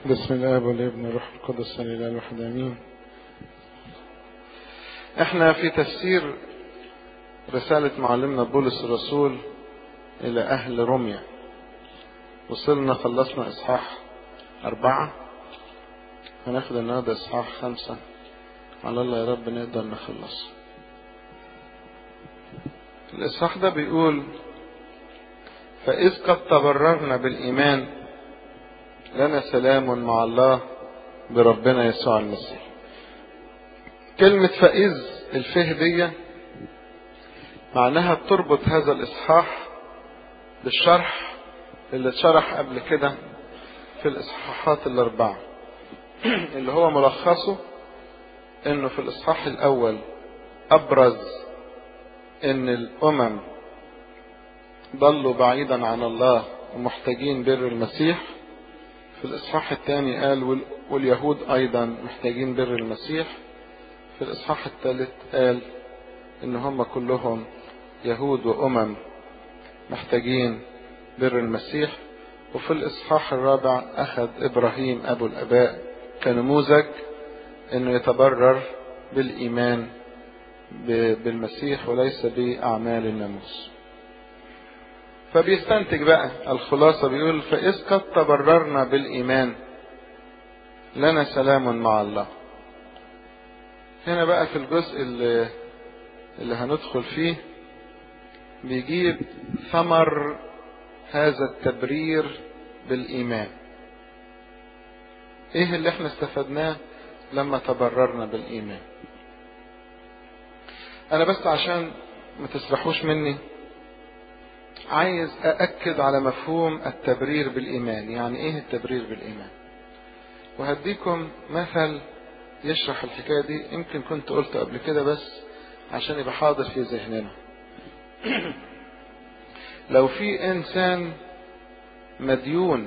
بسم الله والابن والروح القدس الاله الواحد امين احنا في تفسير رسالة معلمنا بولس الرسول الى اهل روميا وصلنا خلصنا اصحاح اربعة هناخد النهارده اصحاح خمسة على الله يا رب نقدر نخلص الاصحاح ده بيقول فإذ قد تبررنا بالإيمان لنا سلام مع الله بربنا يسوع المسيح كلمة فإذ الفه دي معناها بتربط هذا الإصحاح بالشرح اللي اتشرح قبل كده في الإصحاحات الأربعة اللي هو ملخصه إنه في الإصحاح الأول أبرز إن الأمم ضلوا بعيدا عن الله ومحتاجين بر المسيح في الإصحاح الثاني قال واليهود أيضا محتاجين بر المسيح في الإصحاح الثالث قال إن هم كلهم يهود وأمم محتاجين بر المسيح وفي الإصحاح الرابع أخذ إبراهيم أبو الآباء كنموذج إنه يتبرر بالإيمان بالمسيح وليس بأعمال الناموس فبيستنتج بقى الخلاصة بيقول فإذ قد تبررنا بالإيمان لنا سلام مع الله هنا بقى في الجزء اللي, اللي هندخل فيه بيجيب ثمر هذا التبرير بالإيمان ايه اللي احنا استفدناه لما تبررنا بالإيمان انا بس عشان ما تسرحوش مني عايز أأكد على مفهوم التبرير بالإيمان يعني إيه التبرير بالإيمان وهديكم مثل يشرح الحكاية دي يمكن كنت قلت قبل كده بس عشان يبقى حاضر في ذهننا لو في إنسان مديون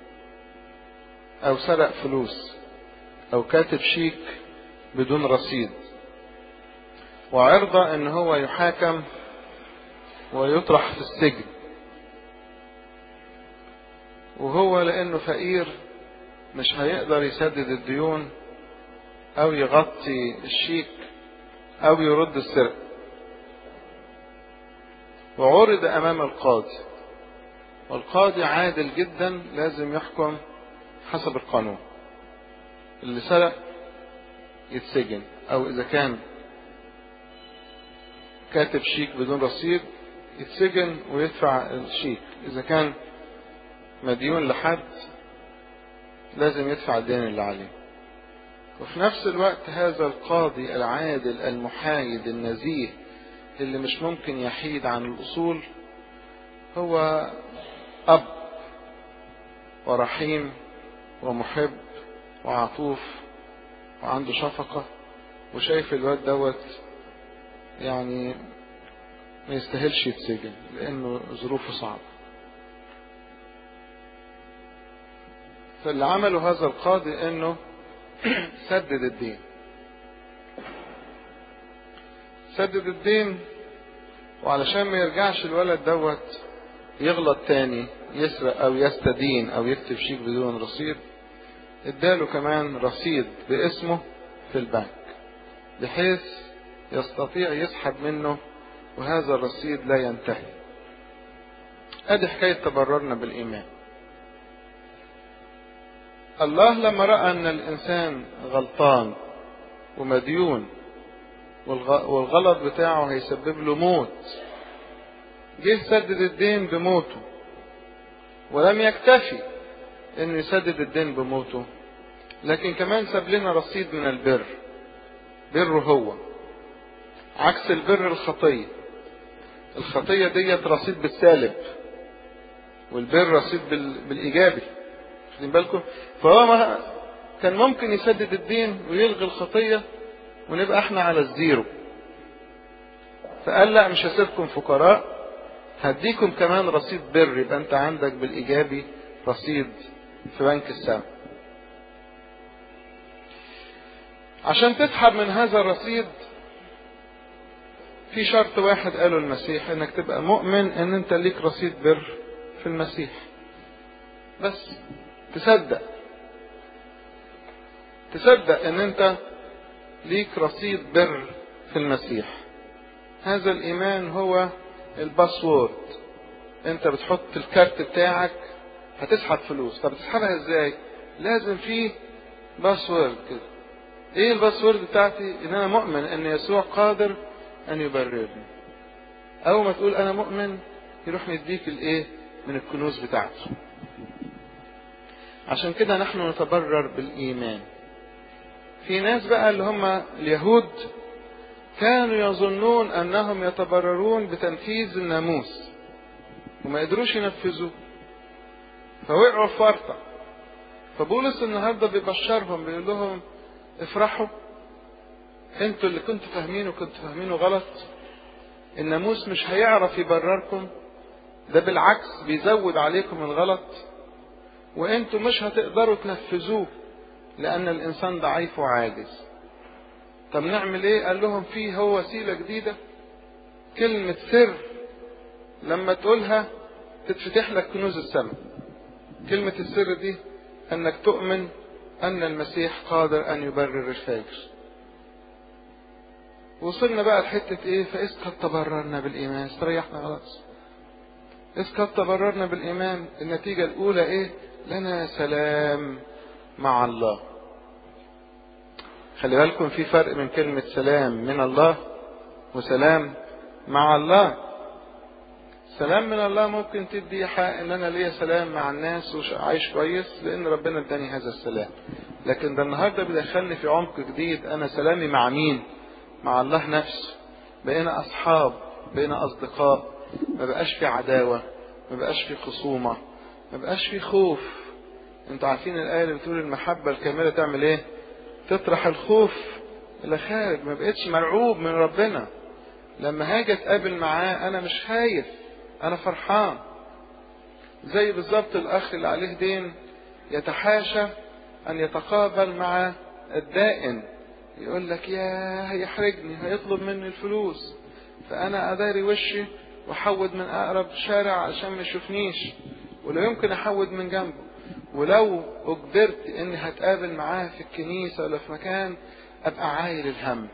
أو سرق فلوس أو كاتب شيك بدون رصيد وعرضة إن هو يحاكم ويطرح في السجن وهو لانه فقير مش هيقدر يسدد الديون او يغطي الشيك او يرد السرقة وعرض امام القاضي والقاضي عادل جدا لازم يحكم حسب القانون اللي سرق يتسجن او اذا كان كاتب شيك بدون رصيد يتسجن ويدفع الشيك إذا كان مديون لحد لازم يدفع الدين اللي عليه وفي نفس الوقت هذا القاضي العادل المحايد النزيه اللي مش ممكن يحيد عن الأصول هو أب ورحيم ومحب وعطوف وعنده شفقة وشايف الواد دوت يعني ما يستاهلش يتسجن لانه ظروفه صعبه فاللي عمله هذا القاضي انه سدد الدين سدد الدين وعلشان ما يرجعش الولد دوت يغلط تاني يسرق او يستدين او يكتب شيك بدون رصيد اداله كمان رصيد باسمه في البنك بحيث يستطيع يسحب منه وهذا الرصيد لا ينتهي ادي حكاية تبررنا بالايمان الله لما رأى ان الانسان غلطان ومديون والغلط بتاعه هيسبب له موت جه سدد الدين بموته ولم يكتفي انه يسدد الدين بموته لكن كمان ساب لنا رصيد من البر بره هو عكس البر الخطيه الخطية ديت رصيد بالسالب والبر رصيد بالإيجابي واخدين بالكم فهو ما كان ممكن يسدد الدين ويلغي الخطية ونبقى احنا على الزيرو فقال لا مش هسيبكم فقراء هديكم كمان رصيد بر يبقى انت عندك بالإيجابي رصيد في بنك السماء عشان تسحب من هذا الرصيد في شرط واحد قاله المسيح انك تبقى مؤمن ان انت ليك رصيد بر في المسيح بس تصدق تصدق ان انت ليك رصيد بر في المسيح هذا الايمان هو الباسورد انت بتحط الكارت بتاعك هتسحب فلوس طب تسحبها ازاي لازم فيه باسورد كده ايه الباسورد بتاعتي ان انا مؤمن ان يسوع قادر ان يبررني اول ما تقول انا مؤمن يروح مديك الايه من الكنوز بتاعته عشان كده نحن نتبرر بالايمان في ناس بقى اللي هم اليهود كانوا يظنون انهم يتبررون بتنفيذ الناموس وما قدروش ينفذوه فوقعوا في ورطة فبولس النهارده بيبشرهم بيقول لهم افرحوا انتوا اللي كنتوا فاهمينه كنتوا فاهمينه غلط الناموس مش هيعرف يبرركم ده بالعكس بيزود عليكم الغلط وانتوا مش هتقدروا تنفذوه لان الانسان ضعيف وعاجز طب نعمل ايه قال لهم فيه هو وسيلة جديدة كلمة سر لما تقولها تتفتح لك كنوز السماء كلمة السر دي انك تؤمن ان المسيح قادر ان يبرر الفاجر وصلنا بقى لحتة ايه فإذ قد تبررنا بالإيمان استريحنا خلاص إذ قد تبررنا بالإيمان النتيجة الأولى ايه لنا سلام مع الله خلي بالكم في فرق من كلمة سلام من الله وسلام مع الله سلام من الله ممكن تدي حق ان انا ليا سلام مع الناس وعايش كويس لان ربنا اداني هذا السلام لكن ده النهارده بيدخلني في عمق جديد انا سلامي مع مين مع الله نفسه بقينا اصحاب بقينا اصدقاء ما بقاش في عداوه ما بقاش في خصومه ما بقاش في خوف انتوا عارفين الايه اللي بتقول المحبه الكامله تعمل ايه تطرح الخوف الى خارج ما بقتش مرعوب من ربنا لما هاجي اتقابل معاه انا مش خايف انا فرحان زي بالظبط الاخ اللي عليه دين يتحاشى ان يتقابل مع الدائن يقول لك يا هيحرجني هيطلب مني الفلوس فانا اداري وشي واحود من اقرب شارع عشان ما يشوفنيش ولا يمكن احود من جنبه ولو اجبرت اني هتقابل معاه في الكنيسه ولا في مكان ابقى عايل الهم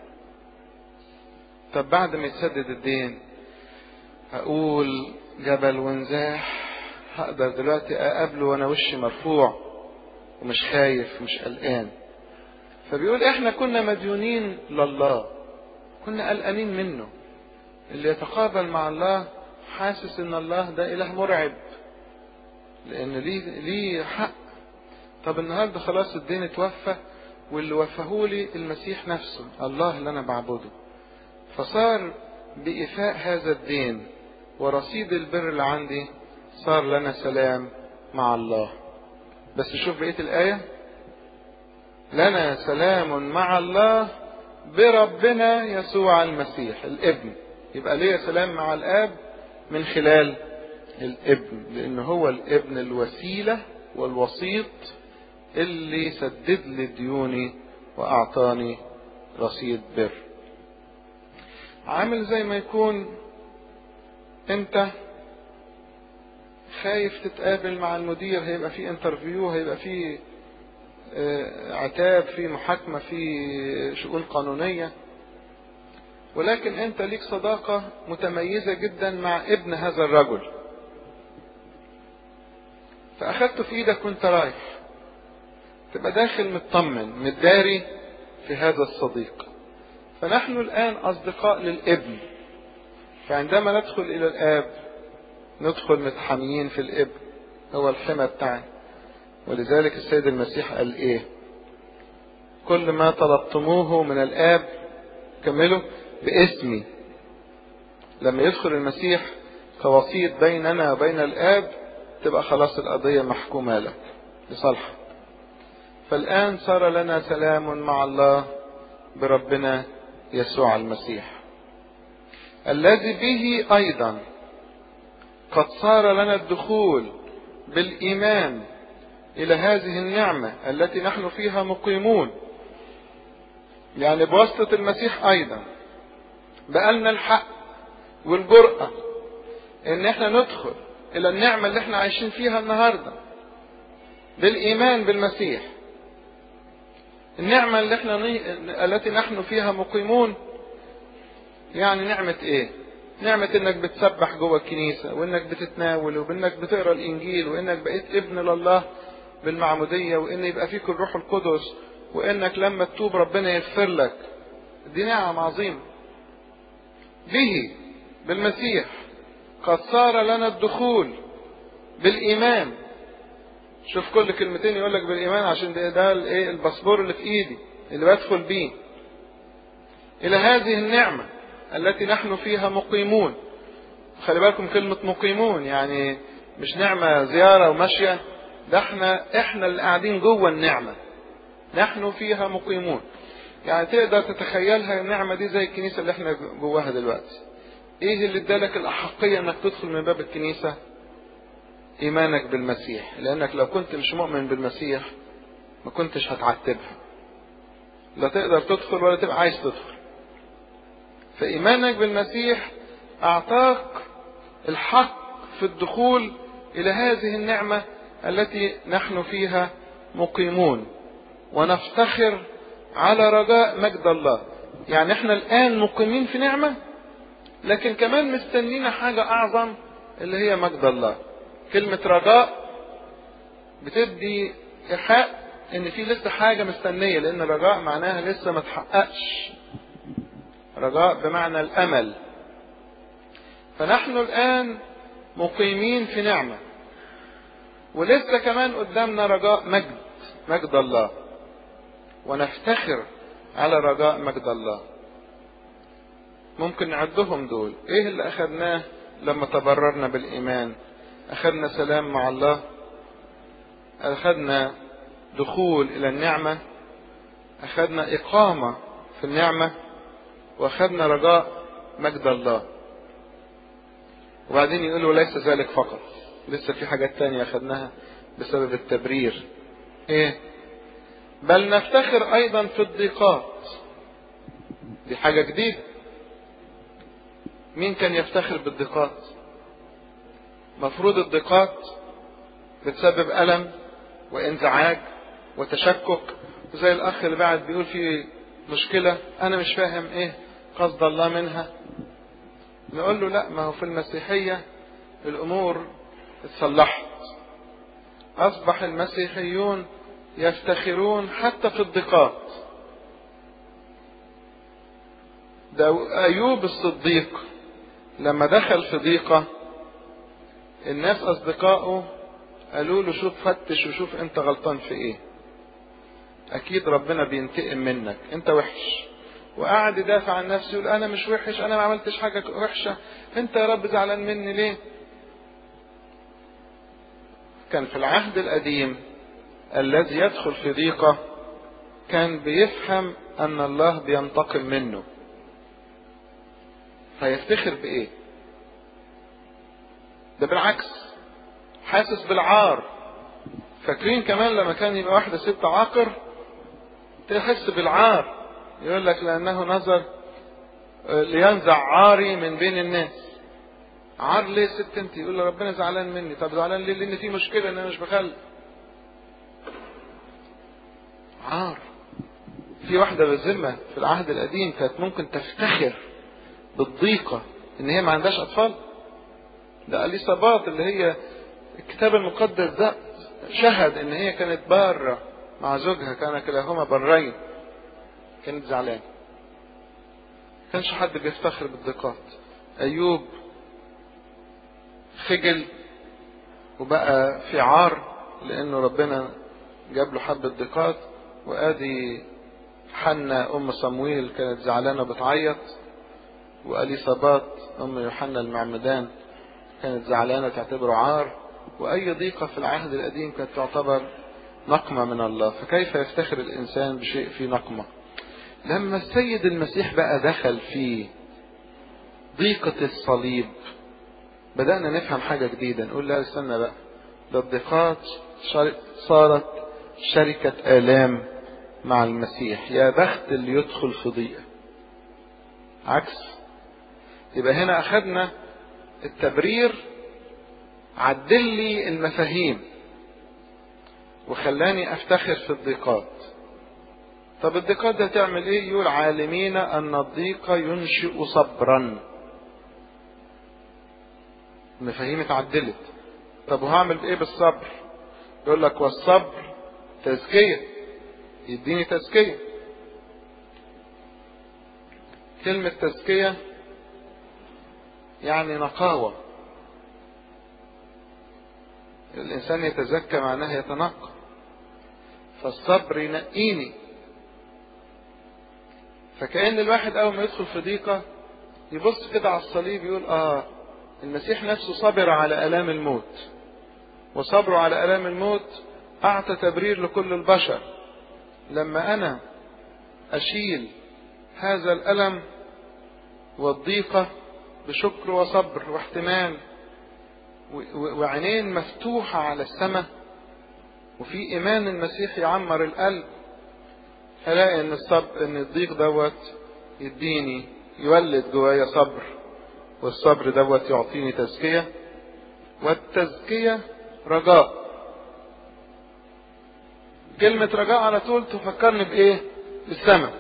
طب بعد ما يتسدد الدين هقول جبل ونزاح هقدر دلوقتي اقابله وانا وشي مرفوع ومش خايف مش قلقان فبيقول احنا كنا مديونين لله كنا قلقانين منه اللي يتقابل مع الله حاسس ان الله ده اله مرعب لان ليه ليه حق طب النهارده خلاص الدين اتوفى واللي وفهولي المسيح نفسه الله اللي انا بعبده فصار بإيفاء هذا الدين ورصيد البر اللي عندي صار لنا سلام مع الله بس شوف بقية الآية لنا سلام مع الله بربنا يسوع المسيح الابن يبقى ليا سلام مع الآب من خلال الابن لأن هو الابن الوسيلة والوسيط اللي سدد لي ديوني وأعطاني رصيد بر عامل زي ما يكون انت خايف تتقابل مع المدير هيبقى في انترفيو هيبقى في عتاب في محاكمة في شؤون قانونية ولكن انت ليك صداقة متميزة جدا مع ابن هذا الرجل فاخدته في ايدك وانت رايح تبقى داخل مطمن متداري في هذا الصديق فنحن الآن أصدقاء للابن فعندما ندخل إلى الآب ندخل متحاميين في الابن هو الحمى بتاعنا ولذلك السيد المسيح قال إيه كل ما طلبتموه من الآب كملوا باسمي لما يدخل المسيح كوسيط بيننا وبين الآب تبقى خلاص القضية محكومة لك لصالحك فالآن صار لنا سلام مع الله بربنا يسوع المسيح الذي به ايضا قد صار لنا الدخول بالايمان الى هذه النعمه التي نحن فيها مقيمون يعني بواسطه المسيح ايضا بقى لنا الحق والجرأة ان احنا ندخل الى النعمة اللي احنا عايشين فيها النهاردة بالايمان بالمسيح النعمة اللي احنا ني... التي نحن فيها مقيمون يعني نعمة ايه نعمة انك بتسبح جوه الكنيسة وانك بتتناول وانك بتقرا الانجيل وانك بقيت ابن لله بالمعمودية وان يبقى فيك الروح القدس وانك لما تتوب ربنا يغفر لك دي نعم عظيمة به بالمسيح قد صار لنا الدخول بالايمان شوف كل كلمتين يقول لك بالايمان عشان ده, ده الايه الباسبور اللي في ايدي اللي بدخل بيه الى هذه النعمه التي نحن فيها مقيمون خلي بالكم كلمه مقيمون يعني مش نعمه زياره وماشيه ده احنا احنا اللي قاعدين جوه النعمه نحن فيها مقيمون يعني تقدر تتخيلها النعمه دي زي الكنيسه اللي احنا جواها دلوقتي ايه اللي ادالك الاحقيه انك تدخل من باب الكنيسه ايمانك بالمسيح لانك لو كنت مش مؤمن بالمسيح ما كنتش هتعتبها لا تقدر تدخل ولا تبقى عايز تدخل فايمانك بالمسيح اعطاك الحق في الدخول الى هذه النعمه التي نحن فيها مقيمون ونفتخر على رجاء مجد الله يعني احنا الان مقيمين في نعمه لكن كمان مستنينا حاجه اعظم اللي هي مجد الله كلمة رجاء بتدي إيحاء إن في لسه حاجة مستنية لأن رجاء معناها لسه ما تحققش. رجاء بمعنى الأمل. فنحن الآن مقيمين في نعمة. ولسه كمان قدامنا رجاء مجد مجد الله. ونفتخر على رجاء مجد الله. ممكن نعدهم دول، إيه اللي أخذناه لما تبررنا بالإيمان؟ أخذنا سلام مع الله أخذنا دخول إلى النعمة أخذنا إقامة في النعمة وأخذنا رجاء مجد الله وبعدين يقولوا ليس ذلك فقط لسه في حاجات تانية أخذناها بسبب التبرير إيه بل نفتخر أيضا في الضيقات دي حاجة جديدة مين كان يفتخر بالضيقات مفروض الضيقات بتسبب ألم وانزعاج وتشكك وزي الأخ اللي بعد بيقول في مشكلة أنا مش فاهم إيه قصد الله منها نقول له لا ما هو في المسيحية الأمور اتصلحت أصبح المسيحيون يفتخرون حتى في الضيقات ده أيوب الصديق لما دخل في ضيقة الناس أصدقائه قالوا له شوف فتش وشوف أنت غلطان في إيه أكيد ربنا بينتقم منك أنت وحش وقعد يدافع عن نفسه يقول أنا مش وحش أنا ما عملتش حاجة وحشة أنت يا رب زعلان مني ليه كان في العهد القديم الذي يدخل في ضيقة كان بيفهم أن الله بينتقم منه هيفتخر بإيه؟ ده بالعكس حاسس بالعار فاكرين كمان لما كان يبقى واحدة ست عاقر تحس بالعار يقول لك لأنه نظر لينزع عاري من بين الناس عار ليه ست انت يقول له ربنا زعلان مني طب زعلان ليه لان في مشكله ان انا مش بخلف عار في واحده بالذمه في العهد القديم كانت ممكن تفتخر بالضيقه ان هي ما عندهاش اطفال ده اليصابات اللي هي الكتاب المقدس ده شهد ان هي كانت باره مع زوجها كان كلاهما برين كانت زعلانه كانش حد بيفتخر بالضيقات ايوب خجل وبقى في عار لانه ربنا جاب له حبة ضيقات وادي حنا ام صمويل كانت زعلانة بتعيط واليصابات ام يوحنا المعمدان كانت زعلانة تعتبره عار واي ضيقة في العهد القديم كانت تعتبر نقمة من الله فكيف يفتخر الانسان بشيء في نقمة لما السيد المسيح بقى دخل في ضيقة الصليب بدأنا نفهم حاجة جديدة نقول لا استنى بقى ده الضيقات صارت شركة آلام مع المسيح يا بخت اللي يدخل في ضيقة عكس يبقى هنا أخذنا التبرير عدل لي المفاهيم وخلاني أفتخر في الضيقات طب الضيقات دي تعمل ايه يقول عالمين ان الضيق ينشئ صبرا المفاهيم اتعدلت طب وهعمل ايه بالصبر يقول لك والصبر تزكية يديني تزكية كلمة تزكية يعني نقاوة الإنسان يتزكى معناه يتنقى فالصبر ينقيني فكأن الواحد أول ما يدخل في ضيقة يبص كده على الصليب يقول آه المسيح نفسه صبر على آلام الموت وصبره على آلام الموت أعطى تبرير لكل البشر لما أنا أشيل هذا الألم والضيقة بشكر وصبر واحتمال وعينين مفتوحة على السماء وفي إيمان المسيح يعمر القلب هلاقي إن الصبر إن الضيق دوت يديني يولد جوايا صبر والصبر دوت يعطيني تزكية والتزكية رجاء كلمة رجاء على طول تفكرني بإيه؟ بالسماء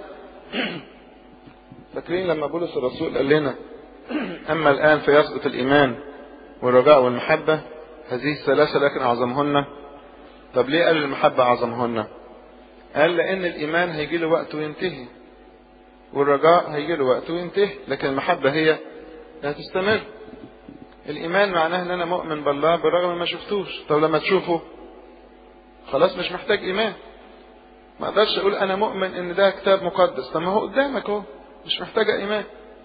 فاكرين لما بولس الرسول قال لنا أما الآن فيسقط الإيمان والرجاء والمحبة هذه الثلاثة لكن أعظمهن طب ليه قال المحبة أعظمهن قال لأن الإيمان هيجي له وقت وينتهي والرجاء هيجي له وقت وينتهي لكن المحبة هي لا تستمر الإيمان معناه إن أنا مؤمن بالله بالرغم ما شفتوش طب لما تشوفه خلاص مش محتاج إيمان ما أقدرش أقول أنا مؤمن إن ده كتاب مقدس طب ما هو قدامك أهو مش محتاجة إيمان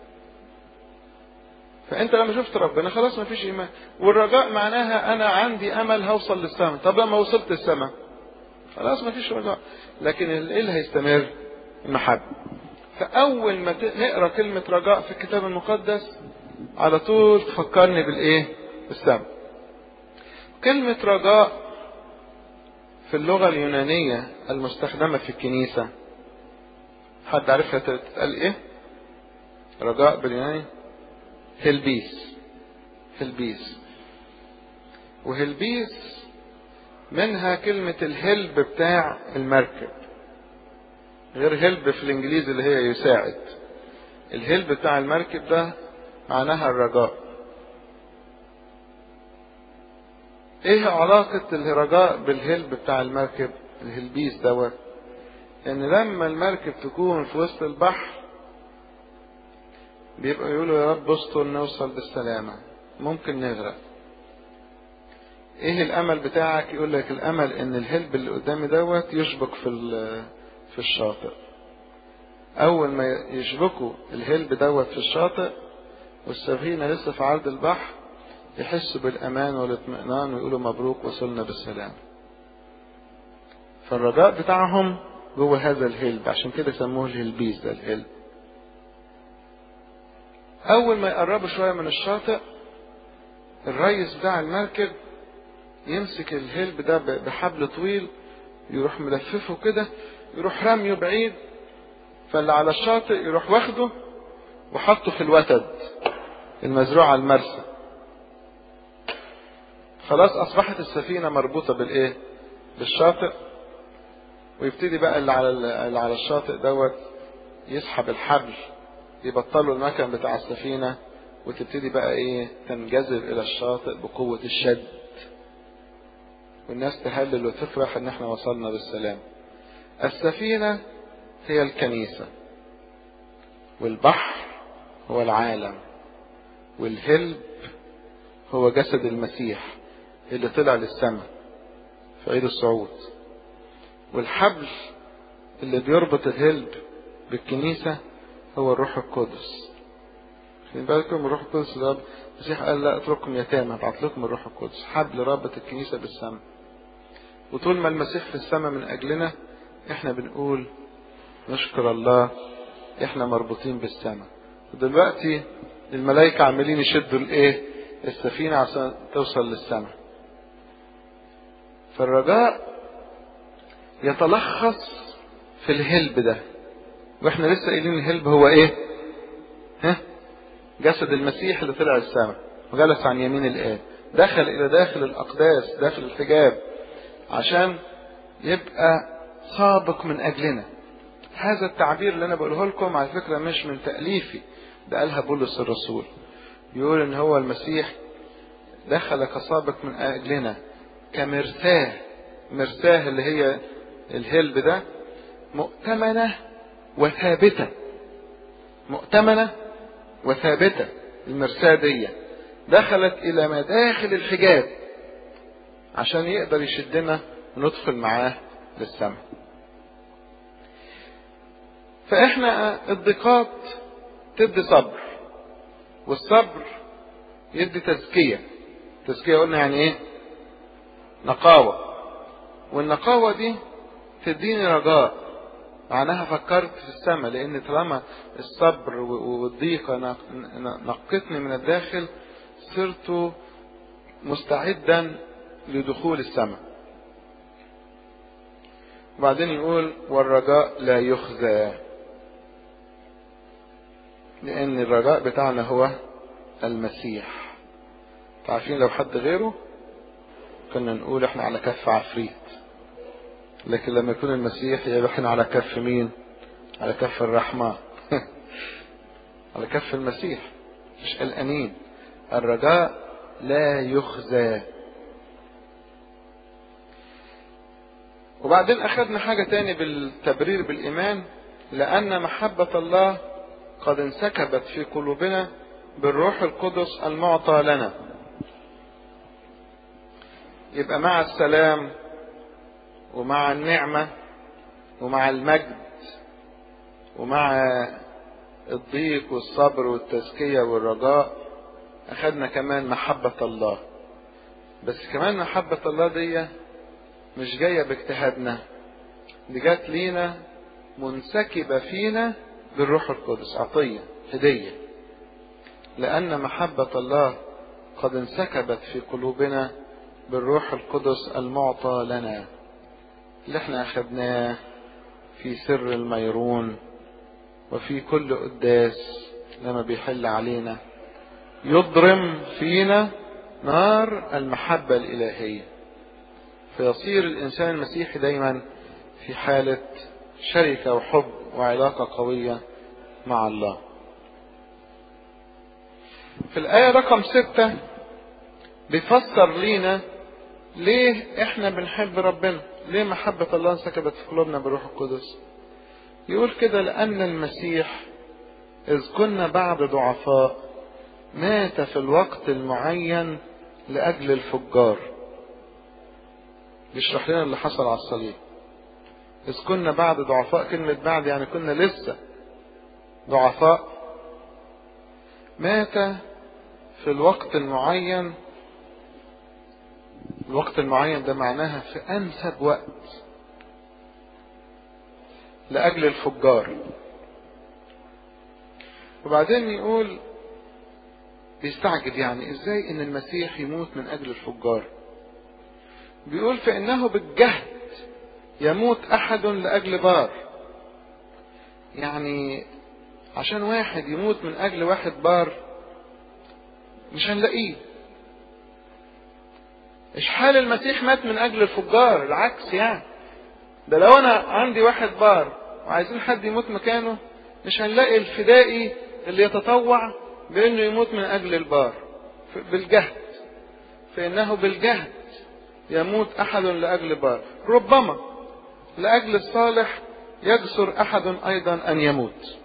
فأنت لما شفت ربنا خلاص ما فيش إيمان والرجاء معناها أنا عندي أمل هوصل للسماء طب لما وصلت السماء خلاص ما فيش رجاء لكن إيه اللي هيستمر المحبة فأول ما نقرأ كلمة رجاء في الكتاب المقدس على طول تفكرني بالإيه بالسماء كلمة رجاء في اللغة اليونانية المستخدمة في الكنيسة حد عارفها تتقال ايه رجاء باليوناني هلبيس هلبيس وهلبيس منها كلمة الهلب بتاع المركب غير هلب في الانجليزي اللي هي يساعد الهلب بتاع المركب ده معناها الرجاء ايه علاقة الرجاء بالهلب بتاع المركب الهلبيس دوت ان لما المركب تكون في وسط البحر بيبقى يقولوا يا رب استر نوصل بالسلامة ممكن نغرق ايه الامل بتاعك يقول لك الامل ان الهلب اللي قدامي دوت يشبك في في الشاطئ اول ما يشبكوا الهلب دوت في الشاطئ والسفينة لسه في عرض البحر يحسوا بالامان والاطمئنان ويقولوا مبروك وصلنا بالسلام فالرجاء بتاعهم جوه هذا الهلب عشان كده سموه الهلبيس ده الهلب اول ما يقربوا شويه من الشاطئ الريس بتاع المركب يمسك الهلب ده بحبل طويل يروح ملففه كده يروح رميه بعيد فاللي على الشاطئ يروح واخده وحطه في الوتد المزروع على المرسى خلاص اصبحت السفينه مربوطه بالايه بالشاطئ ويبتدي بقى اللي على اللي على الشاطئ دوت يسحب الحبل يبطلوا المكن بتاع السفينه وتبتدي بقى ايه تنجذب الى الشاطئ بقوه الشد والناس تهلل وتفرح ان احنا وصلنا بالسلام السفينه هي الكنيسه والبحر هو العالم والهلب هو جسد المسيح اللي طلع للسماء في عيد الصعود والحبل اللي بيربط الهلب بالكنيسة هو الروح القدس خلي بالكم الروح القدس ده المسيح قال لا اترككم يتامى ابعت لكم الروح القدس حبل رابط الكنيسة بالسماء وطول ما المسيح في السماء من أجلنا احنا بنقول نشكر الله احنا مربوطين بالسماء ودلوقتي الملائكة عمالين يشدوا الايه السفينة عشان توصل للسماء فالرجاء يتلخص في الهلب ده واحنا لسه قايلين الهلب هو ايه ها جسد المسيح اللي طلع السماء وجلس عن يمين الآب دخل إلى داخل الأقداس داخل الحجاب عشان يبقى سابق من أجلنا هذا التعبير اللي انا بقوله لكم على فكره مش من تاليفي ده قالها بولس الرسول يقول ان هو المسيح دخل كسابق من اجلنا كمرساه مرساه اللي هي الهلب ده مؤتمنه وثابته مؤتمنه وثابته المرساه دي دخلت الى مداخل الحجاب عشان يقدر يشدنا وندخل معاه للسماء فاحنا الضيقات تدي صبر والصبر يدي تزكية تزكية قلنا يعني ايه نقاوة والنقاوة دي تديني رجاء معناها فكرت في السماء لان طالما الصبر والضيقة نقتني من الداخل صرت مستعدا لدخول السماء وبعدين يقول والرجاء لا يخزى لأن الرجاء بتاعنا هو المسيح عارفين لو حد غيره كنا نقول احنا على كف عفريت لكن لما يكون المسيح يبقى احنا على كف مين على كف الرحمة على كف المسيح مش قلقانين الرجاء لا يخزى وبعدين أخذنا حاجة تاني بالتبرير بالإيمان لأن محبة الله قد انسكبت في قلوبنا بالروح القدس المعطى لنا يبقى مع السلام ومع النعمة ومع المجد ومع الضيق والصبر والتزكية والرجاء أخذنا كمان محبة الله بس كمان محبة الله دي مش جاية باجتهادنا دي جات لينا منسكبة فينا بالروح القدس عطية هدية لأن محبة الله قد انسكبت في قلوبنا بالروح القدس المعطى لنا اللي احنا أخذناه في سر الميرون وفي كل قداس لما بيحل علينا يضرم فينا نار المحبة الإلهية فيصير الإنسان المسيحي دايما في حالة شركة وحب وعلاقة قوية مع الله في الآية رقم ستة بيفسر لينا ليه احنا بنحب ربنا ليه محبة الله انسكبت في قلوبنا بالروح القدس يقول كده لأن المسيح إذ كنا بعد ضعفاء مات في الوقت المعين لأجل الفجار بيشرح لنا اللي حصل على الصليب إذ كنا بعد ضعفاء كلمة بعد يعني كنا لسه ضعفاء مات في الوقت المعين الوقت المعين ده معناها في أنسب وقت لأجل الفجار وبعدين يقول بيستعجب يعني ازاي ان المسيح يموت من اجل الفجار بيقول فانه بالجهد يموت احد لاجل بار يعني عشان واحد يموت من اجل واحد بار مش هنلاقيه مش حال المسيح مات من اجل الفجار العكس يعني ده لو انا عندي واحد بار وعايزين حد يموت مكانه مش هنلاقي الفدائي اللي يتطوع بانه يموت من اجل البار بالجهد فانه بالجهد يموت احد لاجل بار ربما لاجل الصالح يجسر احد ايضا ان يموت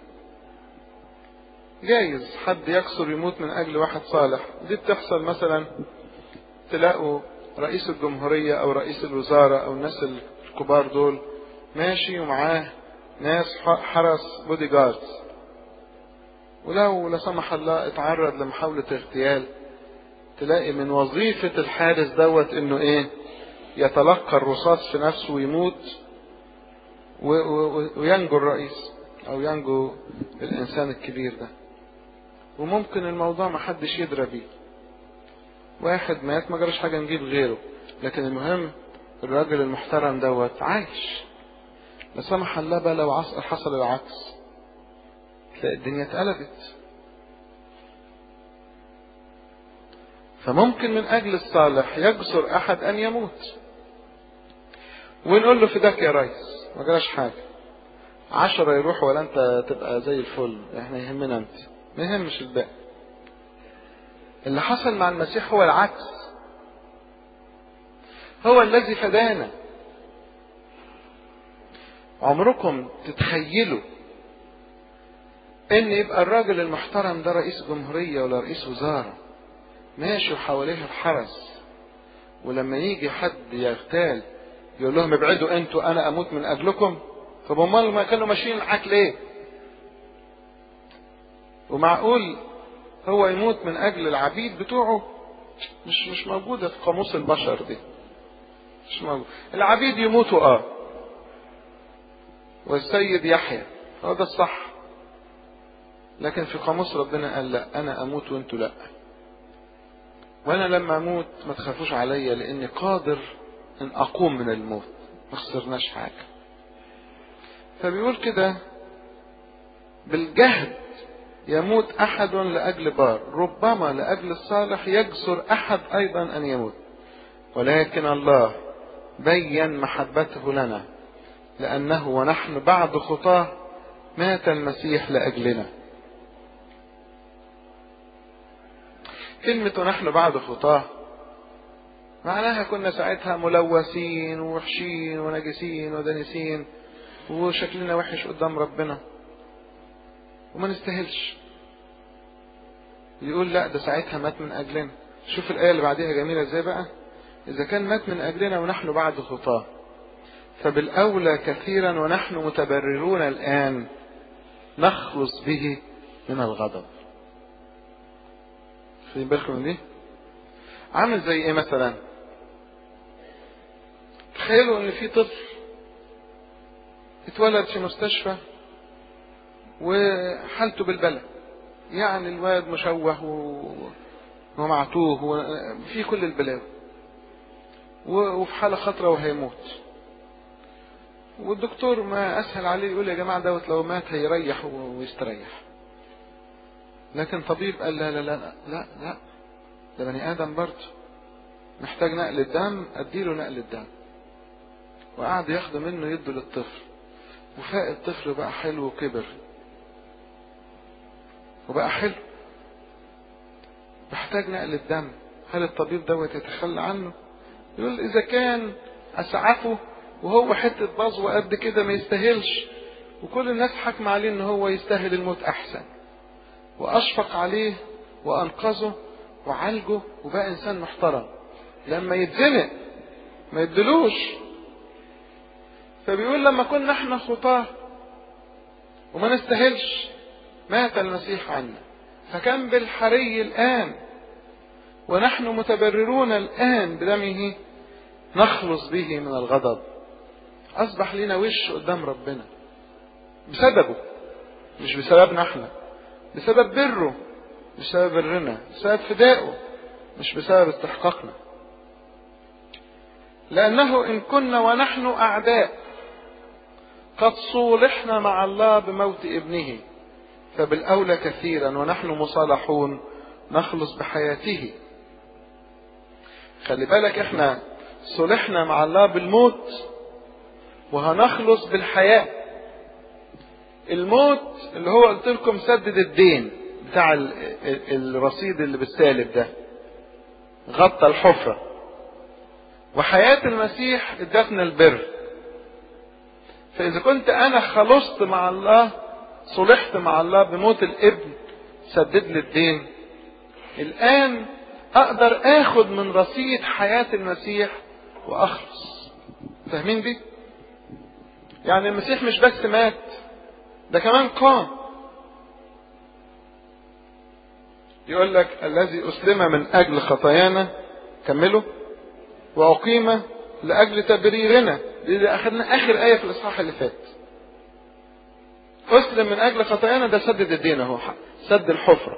جايز حد يكسر يموت من اجل واحد صالح دي بتحصل مثلا تلاقوا رئيس الجمهورية او رئيس الوزارة او الناس الكبار دول ماشي ومعاه ناس حرس بودي جاردز ولو لا سمح الله اتعرض لمحاولة اغتيال تلاقي من وظيفة الحارس دوت انه ايه يتلقى الرصاص في نفسه ويموت و و وينجو الرئيس او ينجو الانسان الكبير ده وممكن الموضوع ما حدش يدرى بيه واحد مات ما جراش حاجة نجيب غيره لكن المهم الراجل المحترم دوت عايش لا سمح الله بقى لو حصل العكس تلاقي الدنيا اتقلبت فممكن من اجل الصالح يجسر احد ان يموت ونقول له فداك يا ريس ما جراش حاجه عشرة يروحوا ولا انت تبقى زي الفل احنا يهمنا انت ما يهمش الباقي اللي حصل مع المسيح هو العكس هو الذي فدانا عمركم تتخيلوا ان يبقى الراجل المحترم ده رئيس جمهورية ولا رئيس وزارة ماشي وحواليه الحرس ولما يجي حد يغتال يقول لهم ابعدوا انتوا انا اموت من اجلكم طب امال ما كانوا ماشيين معاك ليه ومعقول هو يموت من اجل العبيد بتوعه مش مش موجوده في قاموس البشر دي مش موجود العبيد يموتوا اه والسيد يحيى هو ده الصح لكن في قاموس ربنا قال لا انا اموت وانتوا لا وانا لما اموت ما تخافوش عليا لاني قادر ان اقوم من الموت ما خسرناش حاجه فبيقول كده بالجهد يموت احد لاجل بار ربما لاجل الصالح يجسر احد ايضا ان يموت ولكن الله بين محبته لنا لانه ونحن بعد خطاه مات المسيح لاجلنا كلمة ونحن بعد خطاه معناها كنا ساعتها ملوثين ووحشين ونجسين ودنسين وشكلنا وحش قدام ربنا وما نستاهلش يقول لا ده ساعتها مات من اجلنا شوف الايه اللي بعديها جميله ازاي بقى اذا كان مات من اجلنا ونحن بعد خطاه فبالاولى كثيرا ونحن متبررون الان نخلص به من الغضب خدين بالكم من دي عامل زي ايه مثلا تخيلوا ان في طفل اتولد في مستشفى وحالته بالبلد يعني الواد مشوه ومعتوه وفي كل البلاوي وفي حالة خطرة وهيموت والدكتور ما أسهل عليه يقول يا جماعة دوت لو مات هيريح ويستريح لكن طبيب قال لا لا لا لا لا ده بني آدم برضه محتاج نقل الدم أديله نقل الدم وقعد ياخده منه يده للطفل وفاق الطفل بقى حلو وكبر وبقى حلو محتاج نقل الدم هل الطبيب دوت يتخلى عنه يقول اذا كان اسعفه وهو حتة بظوة قد كده ما يستاهلش وكل الناس حكم عليه ان هو يستاهل الموت احسن واشفق عليه وانقذه وعالجه وبقى انسان محترم لما يتزنق ما يدلوش فبيقول لما كنا احنا خطاه وما نستاهلش مات المسيح عنا فكان بالحري الآن ونحن متبررون الآن بدمه نخلص به من الغضب أصبح لنا وش قدام ربنا بسببه مش بسببنا احنا بسبب بره مش بسبب برنا بسبب فدائه مش بسبب استحقاقنا لأنه إن كنا ونحن أعداء قد صولحنا مع الله بموت ابنه فبالأولى كثيرا ونحن مصالحون نخلص بحياته خلي بالك احنا صلحنا مع الله بالموت وهنخلص بالحياة الموت اللي هو قلت لكم سدد الدين بتاع الرصيد اللي بالسالب ده غطى الحفرة وحياة المسيح ادتنا البر فإذا كنت أنا خلصت مع الله صلحت مع الله بموت الابن سدد لي الدين الآن أقدر آخد من رصيد حياة المسيح وأخلص فاهمين دي؟ يعني المسيح مش بس مات ده كمان قام يقول لك الذي أسلم من أجل خطايانا كملوا وأقيم لأجل تبريرنا دي أخذنا آخر آية في الإصحاح اللي فات أسلم من أجل خطايانا ده سدد الدين أهو سد الحفرة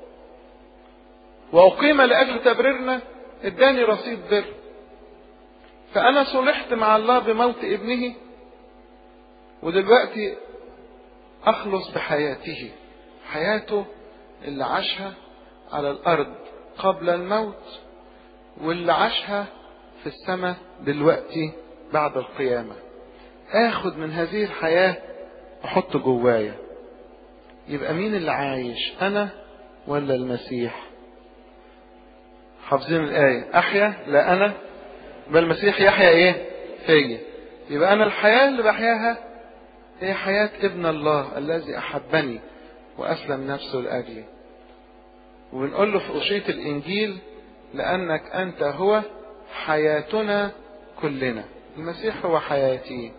وأقيم لأجل تبريرنا اداني رصيد بر فأنا صلحت مع الله بموت ابنه ودلوقتي أخلص بحياته حياته اللي عاشها على الأرض قبل الموت واللي عاشها في السماء دلوقتي بعد القيامة آخد من هذه الحياة احطه جوايا يبقى مين اللي عايش انا ولا المسيح حافظين الآية أحيا لا أنا بل المسيح يحيا إيه فيا يبقى أنا الحياة اللي بحياها هي حياة ابن الله الذي أحبني وأسلم نفسه لأجلي وبنقول له في أشية الإنجيل لأنك أنت هو حياتنا كلنا المسيح هو حياتي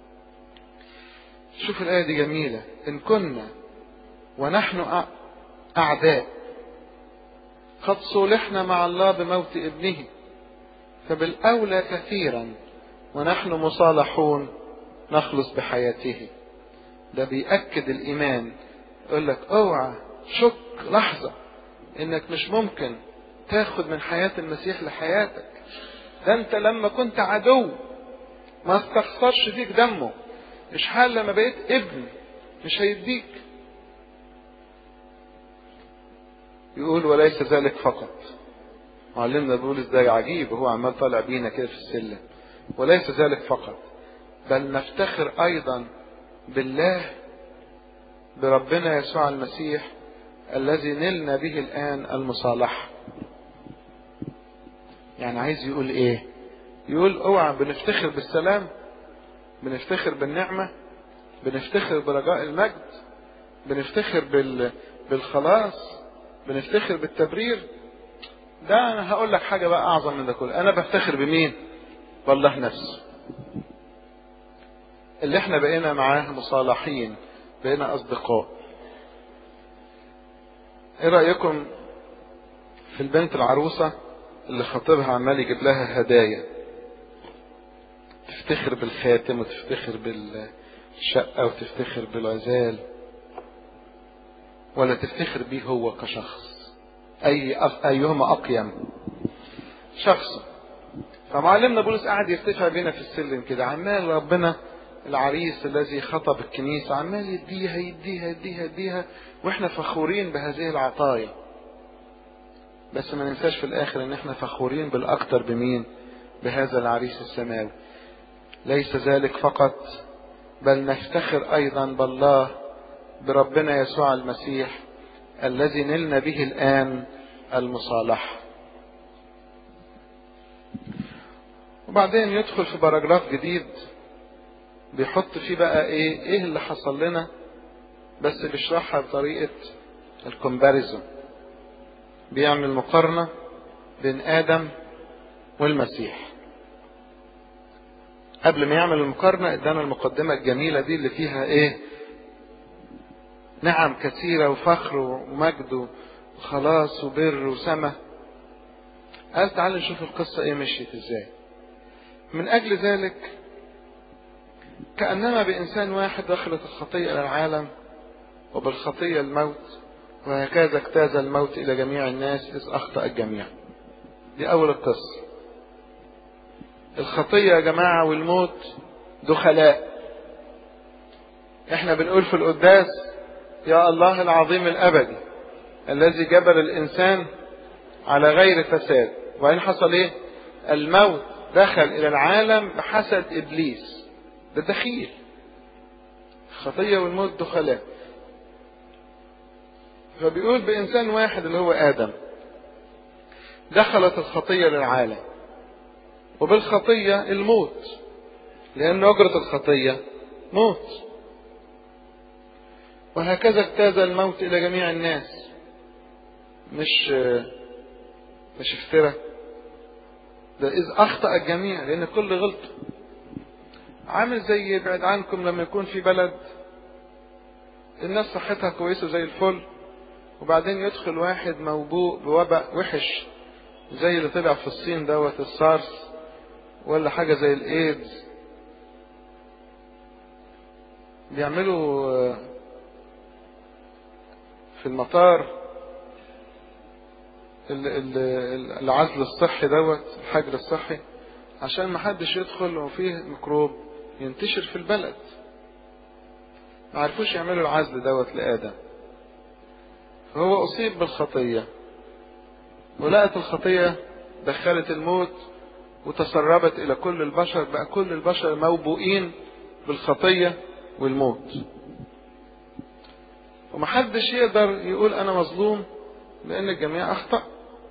شوف الآية دي جميلة إن كنا ونحن أعداء قد صلحنا مع الله بموت ابنه فبالأولى كثيرا ونحن مصالحون نخلص بحياته ده بيأكد الإيمان يقول لك اوعى شك لحظة انك مش ممكن تاخد من حياة المسيح لحياتك ده انت لما كنت عدو ما استخسرش فيك دمه مش حال لما بقيت ابن مش هيديك يقول وليس ذلك فقط معلمنا بيقول ازاي عجيب وهو عمال طالع بينا كده في السلم وليس ذلك فقط بل نفتخر ايضا بالله بربنا يسوع المسيح الذي نلنا به الان المصالحه يعني عايز يقول ايه يقول اوعى بنفتخر بالسلام بنفتخر بالنعمه بنفتخر برجاء المجد بنفتخر بال... بالخلاص بنفتخر بالتبرير ده انا هقول لك حاجه بقى اعظم من ده كله انا بفتخر بمين بالله نفسه اللي احنا بقينا معاه مصالحين بقينا اصدقاء ايه رايكم في البنت العروسه اللي خطيبها عمال يجيب لها هدايا تفتخر بالخاتم وتفتخر بالشقه وتفتخر بالغزال ولا تفتخر بيه هو كشخص اي أف... ايهما اقيم شخص فمعلمنا بولس قاعد يرتفع بينا في السلم كده عمال ربنا العريس الذي خطب الكنيسة عمال يديها يديها يديها يديها واحنا فخورين بهذه العطايا بس ما ننساش في الاخر ان احنا فخورين بالاكتر بمين بهذا العريس السماوي ليس ذلك فقط بل نفتخر ايضا بالله بربنا يسوع المسيح الذي نلنا به الآن المصالحة وبعدين يدخل في باراجراف جديد بيحط فيه بقى ايه ايه اللي حصل لنا بس بيشرحها بطريقة الكومباريزون بيعمل مقارنة بين آدم والمسيح قبل ما يعمل المقارنة ادانا المقدمة الجميلة دي اللي فيها ايه نعم كثيرة وفخر ومجد وخلاص وبر وسمة قال تعالوا نشوف القصة ايه مشيت ازاي من اجل ذلك كأنما بإنسان واحد دخلت الخطية إلى العالم وبالخطية الموت وهكذا اجتاز الموت إلى جميع الناس إذ أخطأ الجميع دي أول القصة الخطية يا جماعة والموت دخلاء احنا بنقول في القداس يا الله العظيم الأبدي الذي جبل الإنسان على غير فساد وإن حصل إيه الموت دخل إلى العالم بحسد إبليس ده دخيل الخطية والموت دخلاء فبيقول بإنسان واحد اللي هو آدم دخلت الخطية للعالم وبالخطية الموت لأن أجرة الخطية موت وهكذا اجتاز الموت إلى جميع الناس مش مش افترى ده إذ أخطأ الجميع لأن الكل غلط عامل زي بعد عنكم لما يكون في بلد الناس صحتها كويسة زي الفل وبعدين يدخل واحد موبوء بوباء وحش زي اللي طلع في الصين دوت السارس ولا حاجة زي الايدز بيعملوا في المطار العزل الصحي دوت الحجر الصحي عشان ما حدش يدخل وفيه ميكروب ينتشر في البلد ما عرفوش يعملوا العزل دوت لآدم فهو أصيب بالخطية ولقت الخطية دخلت الموت وتسربت إلى كل البشر بقى كل البشر موبوئين بالخطية والموت ومحدش يقدر يقول انا مظلوم لان الجميع اخطأ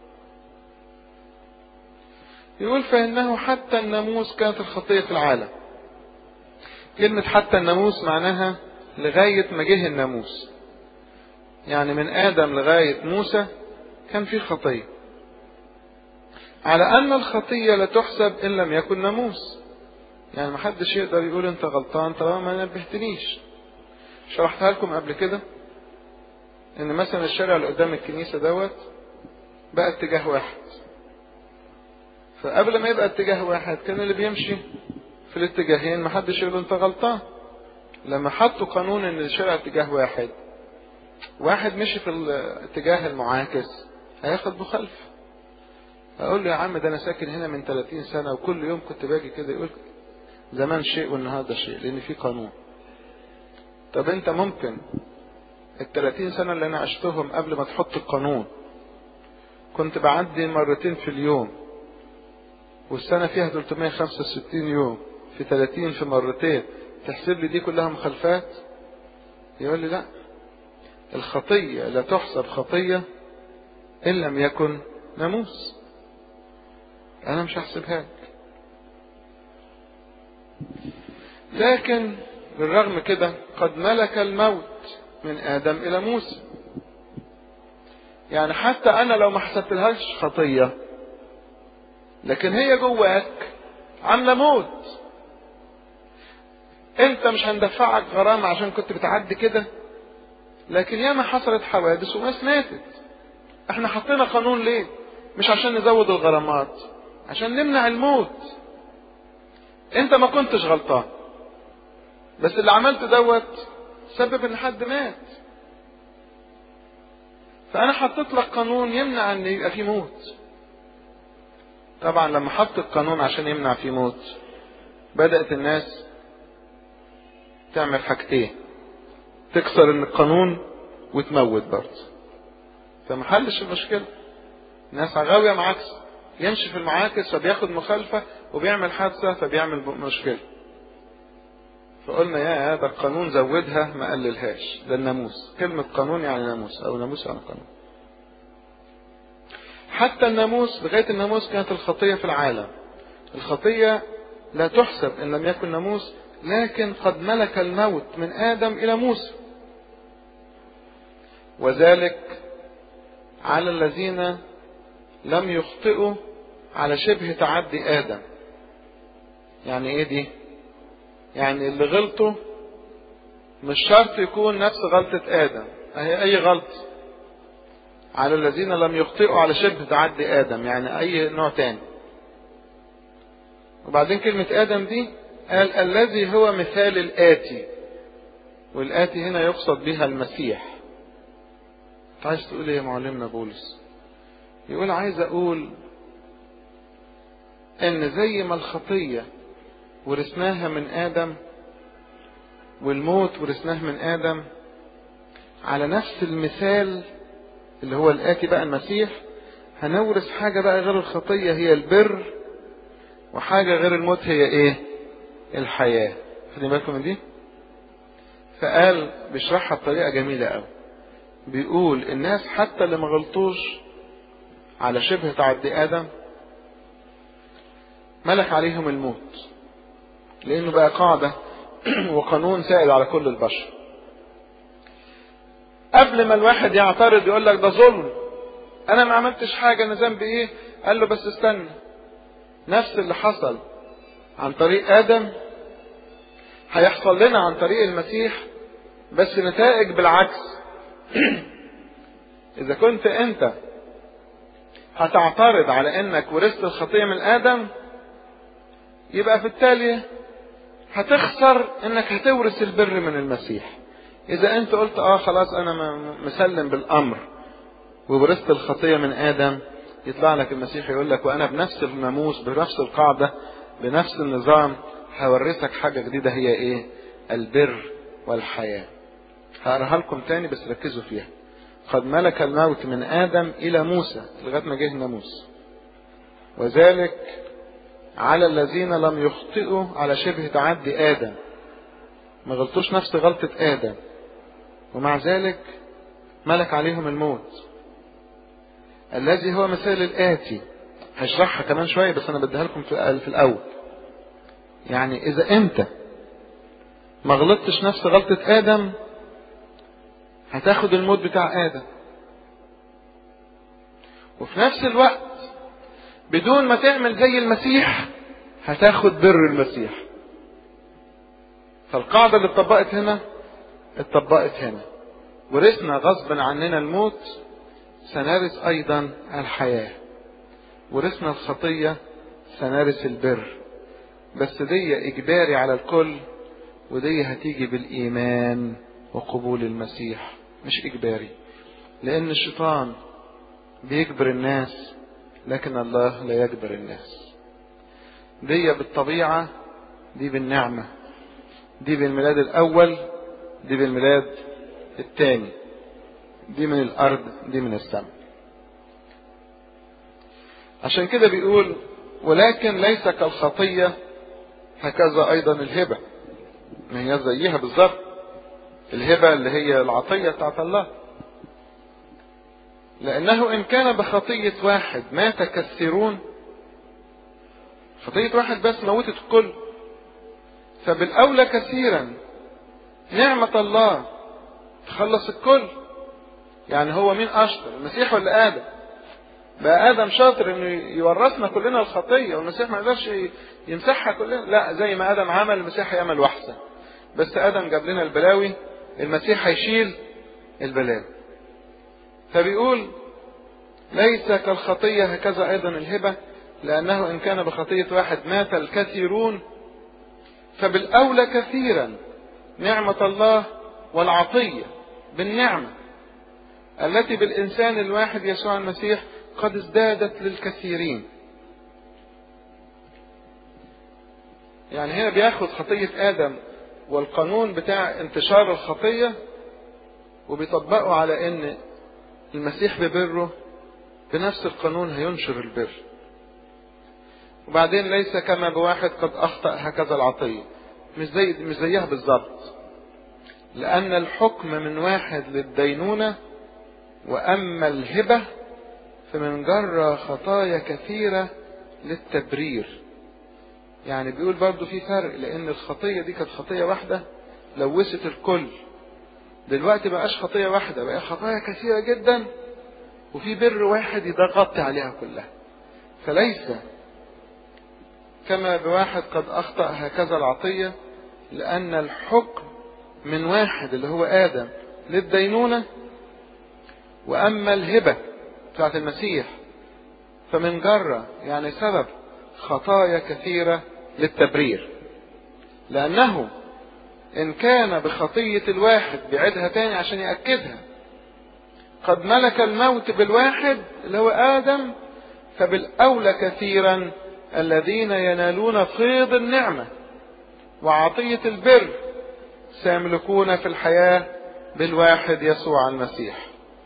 يقول فانه حتى الناموس كانت الخطية في العالم كلمة حتى الناموس معناها لغاية ما جه الناموس يعني من آدم لغاية موسى كان في خطية على أن الخطية لا تحسب إن لم يكن ناموس يعني محدش يقدر يقول أنت غلطان طالما ما نبهتنيش شرحتها لكم قبل كده إن مثلا الشارع اللي قدام الكنيسة دوت بقى اتجاه واحد فقبل ما يبقى اتجاه واحد كان اللي بيمشي في الاتجاهين محدش يقول انت غلطان لما حطوا قانون ان الشارع اتجاه واحد واحد مشي في الاتجاه المعاكس هياخد مخالفة اقول له يا عم ده انا ساكن هنا من 30 سنة وكل يوم كنت باجي كده يقول زمان شيء والنهارده شيء لان في قانون طب انت ممكن ال 30 سنة اللي انا عشتهم قبل ما تحط القانون كنت بعدي مرتين في اليوم والسنة فيها 365 يوم في 30 في مرتين تحسب لي دي كلها مخالفات يقول لي لا الخطية لا تحسب خطية إن لم يكن ناموس أنا مش هحسبها لك لكن بالرغم كده قد ملك الموت من آدم إلى موسى يعني حتى أنا لو ما حسبتلهاش خطية لكن هي جواك عاملة موت انت مش هندفعك غرامة عشان كنت بتعدي كده لكن ياما حصلت حوادث وناس ماتت احنا حطينا قانون ليه مش عشان نزود الغرامات عشان نمنع الموت انت ما كنتش غلطان بس اللي عملته دوت سبب ان حد مات فانا حطيت لك قانون يمنع ان يبقى في موت طبعا لما حط القانون عشان يمنع في موت بدأت الناس تعمل حاجتين تكسر القانون وتموت برضه فما حلش المشكلة الناس غاوية معاكس يمشي في المعاكس فبياخد مخالفة وبيعمل حادثة فبيعمل مشكلة فقلنا يا هذا القانون زودها ما قللهاش ده الناموس كلمة قانون يعني ناموس أو ناموس يعني قانون حتى الناموس لغاية الناموس كانت الخطية في العالم الخطية لا تحسب إن لم يكن ناموس لكن قد ملك الموت من آدم إلى موسى وذلك على الذين لم يخطئوا على شبه تعدي آدم يعني إيه دي يعني اللي غلطوا مش شرط يكون نفس غلطة آدم أهي أي غلط على الذين لم يخطئوا على شبه تعدي آدم يعني أي نوع تاني وبعدين كلمة آدم دي قال الذي هو مثال الآتي والآتي هنا يقصد بها المسيح عايز تقول ايه يا معلمنا بولس يقول عايز اقول ان زي ما الخطية ورثناها من آدم والموت ورثناه من آدم على نفس المثال اللي هو الآتي بقى المسيح هنورث حاجة بقى غير الخطية هي البر وحاجة غير الموت هي ايه الحياة خدي بالكم من دي فقال بيشرحها بطريقة جميلة قوي بيقول الناس حتى اللي ما غلطوش على شبه تعدي آدم ملك عليهم الموت لأنه بقى قاعدة وقانون سائد على كل البشر قبل ما الواحد يعترض يقول لك ده ظلم انا ما عملتش حاجه انا ذنبي ايه قال له بس استنى نفس اللي حصل عن طريق ادم هيحصل لنا عن طريق المسيح بس نتائج بالعكس اذا كنت انت هتعترض على انك ورثت الخطيه من ادم يبقى في التالي هتخسر انك هتورث البر من المسيح اذا انت قلت اه خلاص انا مسلم بالامر وورثت الخطيه من ادم يطلع لك المسيح يقول لك وانا بنفس الناموس بنفس القاعده بنفس النظام هورثك حاجه جديده هي ايه البر والحياه هقراها لكم تاني بس ركزوا فيها قد ملك الموت من ادم الى موسى لغايه ما جه الناموس وذلك على الذين لم يخطئوا على شبه تعدي ادم ما غلطوش نفس غلطه ادم ومع ذلك ملك عليهم الموت الذي هو مثال الآتي هشرحها كمان شوية بس أنا بديها لكم في الأول يعني إذا أنت ما غلطتش نفس غلطة آدم هتاخد الموت بتاع آدم وفي نفس الوقت بدون ما تعمل زي المسيح هتاخد بر المسيح فالقاعدة اللي اتطبقت هنا اتطبقت هنا ورثنا غصبا عننا الموت سنرث أيضا الحياة ورثنا الخطية سنرث البر بس دي إجباري على الكل ودي هتيجي بالإيمان وقبول المسيح مش إجباري لأن الشيطان بيجبر الناس لكن الله لا يجبر الناس دي بالطبيعة دي بالنعمة دي بالميلاد الأول دي بالميلاد الثاني دي من الأرض دي من السماء عشان كده بيقول ولكن ليس كالخطية هكذا أيضا الهبة ما هي زيها بالظبط الهبة اللي هي العطية بتاعت الله لأنه إن كان بخطية واحد مات كثيرون خطية واحد بس موتت الكل فبالأولى كثيرا نعمة الله تخلص الكل يعني هو مين أشطر المسيح ولا آدم بقى آدم شاطر إنه يورثنا كلنا الخطية والمسيح ما يقدرش يمسحها كلنا لا زي ما آدم عمل المسيح يعمل وحسن بس آدم جاب لنا البلاوي المسيح هيشيل البلاوي فبيقول ليس كالخطية هكذا أيضا الهبة لأنه إن كان بخطية واحد مات الكثيرون فبالأولى كثيرا نعمة الله والعطية بالنعمة التي بالإنسان الواحد يسوع المسيح قد ازدادت للكثيرين يعني هنا بياخد خطية آدم والقانون بتاع انتشار الخطية وبيطبقه على ان المسيح ببره بنفس القانون هينشر البر وبعدين ليس كما بواحد قد اخطأ هكذا العطية مش زي مش زيها بالظبط لأن الحكم من واحد للدينونة وأما الهبة فمن جرى خطايا كثيرة للتبرير يعني بيقول برضو في فرق لأن الخطية دي كانت خطية واحدة لوثت الكل دلوقتي بقاش خطية واحدة بقى خطايا كثيرة جدا وفي بر واحد يغطي عليها كلها فليس كما بواحد قد أخطأ هكذا العطية لأن الحكم من واحد اللي هو آدم للدينونة وأما الهبة بتاعت المسيح فمن جرة يعني سبب خطايا كثيرة للتبرير لأنه إن كان بخطية الواحد بيعيدها تاني عشان يأكدها قد ملك الموت بالواحد اللي هو آدم فبالأولى كثيرا الذين ينالون فيض النعمة وعطية البر سيملكون في الحياة بالواحد يسوع المسيح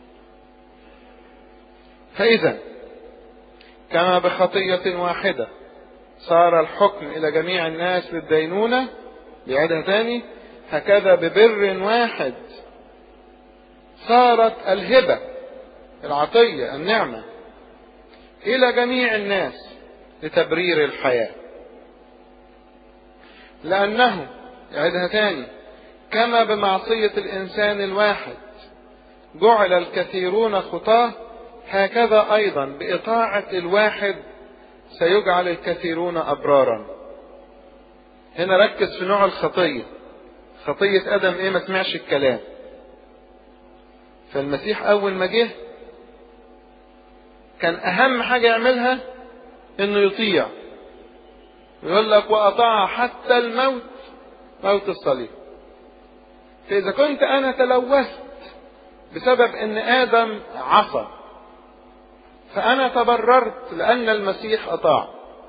فإذا كما بخطية واحدة صار الحكم إلى جميع الناس للدينونة بيعيدها تاني هكذا ببر واحد صارت الهبة العطية النعمة إلى جميع الناس لتبرير الحياة لأنه يعيدها تاني كما بمعصية الإنسان الواحد جعل الكثيرون خطاه هكذا أيضا بإطاعة الواحد سيجعل الكثيرون أبرارا هنا ركز في نوع الخطية خطية آدم إيه ما سمعش الكلام فالمسيح أول ما جه كان أهم حاجة يعملها إنه يطيع يقول لك وأطاع حتى الموت موت الصليب فإذا كنت أنا تلوثت بسبب إن آدم عصى فأنا تبررت لأن المسيح أطاع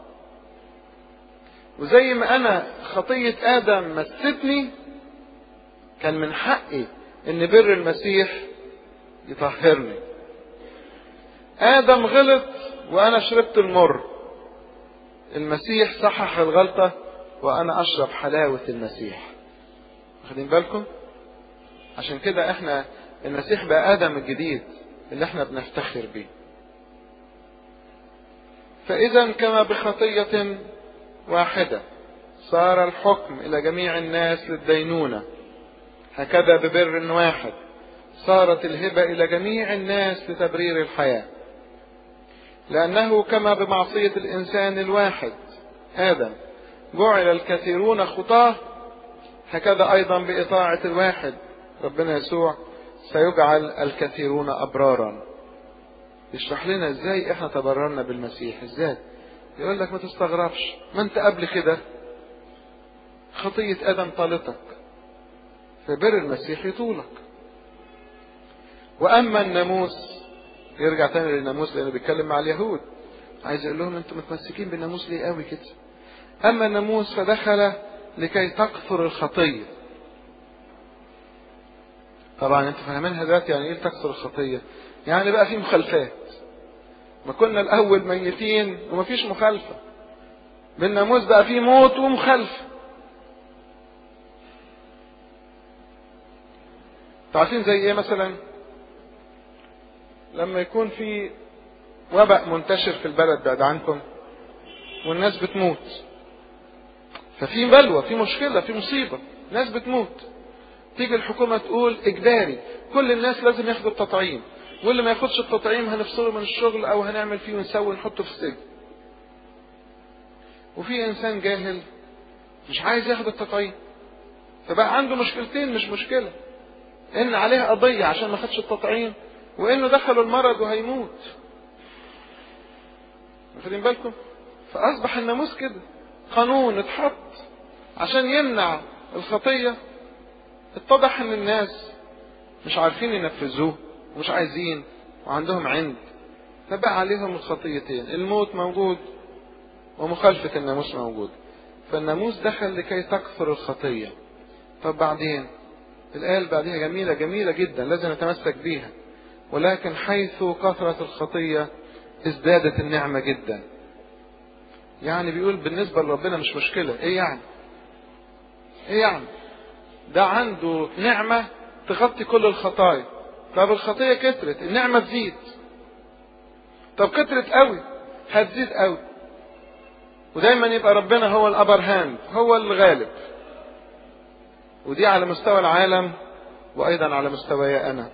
وزي ما أنا خطية آدم مستني كان من حقي إن بر المسيح يطهرني آدم غلط وأنا شربت المر المسيح صحح الغلطة وأنا أشرب حلاوة المسيح واخدين بالكم عشان كده احنا المسيح بقى ادم الجديد اللي احنا بنفتخر بيه فاذا كما بخطيه واحده صار الحكم الى جميع الناس للدينونه هكذا ببر واحد صارت الهبه الى جميع الناس لتبرير الحياه لانه كما بمعصيه الانسان الواحد ادم جعل الكثيرون خطاه هكذا ايضا باطاعه الواحد ربنا يسوع سيجعل الكثيرون ابرارا يشرح لنا ازاي احنا تبررنا بالمسيح ازاي يقول لك ما تستغربش ما انت قبل كده خطية ادم طالتك فبر المسيح يطولك واما الناموس يرجع تاني للناموس لانه بيتكلم مع اليهود عايز يقول لهم انتم متمسكين بالناموس ليه قوي كده اما الناموس فدخل لكي تكثر الخطيه طبعا انتوا فاهمينها دلوقتي يعني ايه تكثر الخطيه يعني بقى في مخالفات ما كنا الاول ميتين ومفيش مخالفه بالناموس بقى في موت ومخالفه عارفين زي ايه مثلا لما يكون في وباء منتشر في البلد بعد عنكم والناس بتموت ففي بلوى في مشكله في مصيبه ناس بتموت تيجي الحكومه تقول اجباري كل الناس لازم ياخدوا التطعيم واللي ما ياخدش التطعيم هنفصله من الشغل او هنعمل فيه ونسوي ونحطه في السجن وفي انسان جاهل مش عايز ياخد التطعيم فبقى عنده مشكلتين مش مشكله ان عليه قضيه عشان ما خدش التطعيم وانه دخله المرض وهيموت واخدين بالكم فاصبح الناموس كده قانون اتحط عشان يمنع الخطيه اتضح ان الناس مش عارفين ينفذوه ومش عايزين وعندهم عند فبقى عليهم الخطيتين الموت موجود ومخالفة الناموس موجود فالناموس دخل لكي تكثر الخطية طب بعدين الآية اللي بعديها جميلة جميلة جدا لازم نتمسك بيها ولكن حيث كثرت الخطية ازدادت النعمة جدا يعني بيقول بالنسبة لربنا مش مشكلة ايه يعني ايه يعني ده عنده نعمة تغطي كل الخطايا طب الخطية كترت النعمة تزيد طب كترت قوي هتزيد قوي ودايما يبقى ربنا هو الابر هاند هو الغالب ودي على مستوى العالم وايضا على مستواي انا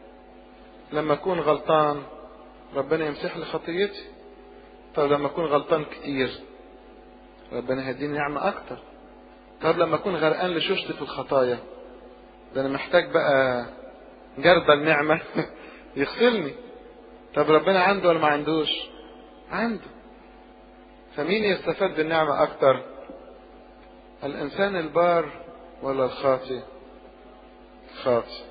لما اكون غلطان ربنا يمسح لي خطيتي طب لما اكون غلطان كتير ربنا هيديني نعمة اكتر طب لما اكون غرقان لشوشتي في الخطايا ده انا محتاج بقى جرد النعمة يغسلني طب ربنا عنده ولا ما عندوش عنده فمين يستفاد بالنعمة اكتر الانسان البار ولا الخاطي الخاطي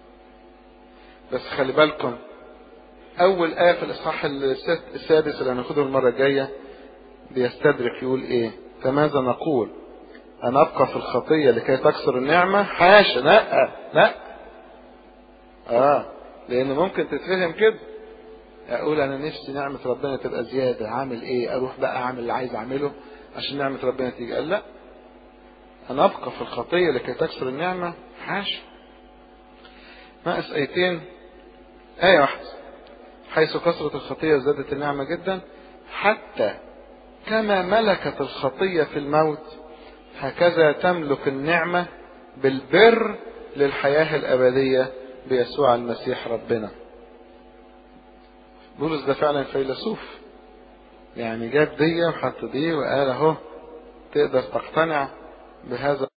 بس خلي بالكم اول آية في الاصحاح السادس اللي هناخده المرة الجاية بيستدرك يقول ايه فماذا نقول أن أبقى في الخطية لكي تكسر النعمة حاشا لا لا آه لأن ممكن تتفهم كده أقول أنا نفسي نعمة ربنا تبقى زيادة عامل إيه أروح بقى أعمل اللي عايز أعمله عشان نعمة ربنا تيجي قال لا أنا أبقى في الخطية لكي تكسر النعمة حاشا ناقص آيتين آية واحدة حيث كثرت الخطية زادت النعمة جدا حتى كما ملكت الخطية في الموت هكذا تملك النعمة بالبر للحياة الأبدية بيسوع المسيح ربنا بولس ده فعلا فيلسوف يعني جاب دي وحط دي وقال اهو تقدر تقتنع بهذا